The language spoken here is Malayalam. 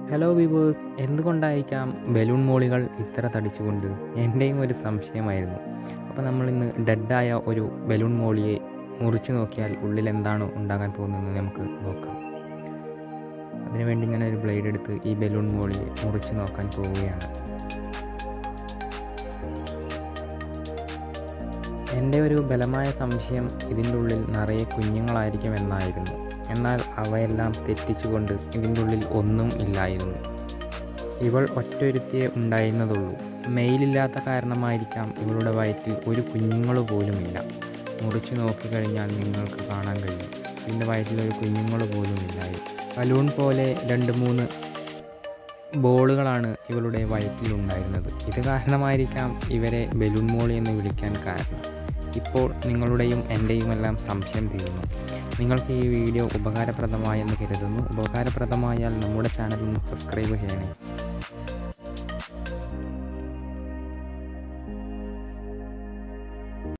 ഹലോ വിവേഴ്സ് എന്തുകൊണ്ടായിരിക്കാം ബലൂൺ മോളികൾ ഇത്ര തടിച്ചുകൊണ്ട് എൻ്റെയും ഒരു സംശയമായിരുന്നു അപ്പോൾ നമ്മൾ ഇന്ന് ഡെഡായ ഒരു ബലൂൺ മോളിയെ മുറിച്ചു നോക്കിയാൽ ഉള്ളിൽ എന്താണ് ഉണ്ടാകാൻ പോകുന്നതെന്ന് നമുക്ക് നോക്കാം അതിനുവേണ്ടി ഞാൻ ഒരു ബ്ലേഡ് എടുത്ത് ഈ ബലൂൺ മോളിയെ മുറിച്ചു നോക്കാൻ പോവുകയാണ് എൻ്റെ ഒരു ബലമായ സംശയം ഇതിൻ്റെ ഉള്ളിൽ നിറയെ കുഞ്ഞുങ്ങളായിരിക്കും എന്നായിരുന്നു എന്നാൽ അവയെല്ലാം തെറ്റിച്ചുകൊണ്ട് ഇതിൻ്റെ ഉള്ളിൽ ഒന്നും ഇല്ലായിരുന്നു ഇവൾ ഒറ്റൊരുത്തിയേ ഉണ്ടായിരുന്നതുള്ളൂ മെയിലില്ലാത്ത കാരണമായിരിക്കാം ഇവളുടെ വയറ്റിൽ ഒരു കുഞ്ഞുങ്ങൾ പോലുമില്ല മുറിച്ച് നോക്കിക്കഴിഞ്ഞാൽ നിങ്ങൾക്ക് കാണാൻ കഴിയും ഇതിൻ്റെ വയറ്റിൽ ഒരു കുഞ്ഞുങ്ങൾ പോലും ഇല്ലായിരുന്നു ബലൂൺ പോലെ രണ്ട് മൂന്ന് ബോളുകളാണ് ഇവളുടെ വയറ്റിലുണ്ടായിരുന്നത് ഇത് കാരണമായിരിക്കാം ഇവരെ ബലൂൺ മോളി എന്ന് വിളിക്കാൻ കാരണം ഇപ്പോൾ നിങ്ങളുടെയും എൻ്റെയും എല്ലാം സംശയം തീരുന്നു നിങ്ങൾക്ക് ഈ വീഡിയോ ഉപകാരപ്രദമായെന്ന് കരുതുന്നു ഉപകാരപ്രദമായാൽ നമ്മുടെ ചാനൽ ഒന്ന് സബ്സ്ക്രൈബ് ചെയ്യണേ